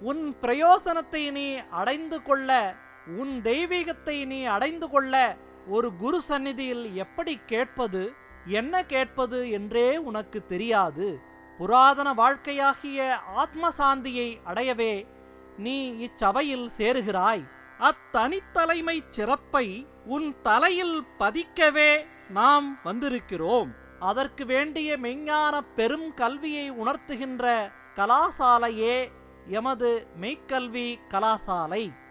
உன் பிரயோசனத்தை நீ அடைந்து கொள்ள உன் தெய்வீகத்தை நீ அடைந்து கொள்ள ஒரு குரு சந்நிதியில் எப்படி கேட்பது என்ன கேட்பது என்றே உனக்கு தெரியாது புராதன வாழ்க்கையாகிய ஆத்ம சாந்தியை அடையவே நீ இச்சபையில் சேருகிறாய் அத்தனித்தலைமை சிறப்பை உன் தலையில் பதிக்கவே நாம் வந்திருக்கிறோம் அதற்கு வேண்டிய மெஞ்ஞான பெரும் கல்வியை உணர்த்துகின்ற கலாசாலையே எமது மெய்க்கல்வி கலாசாலை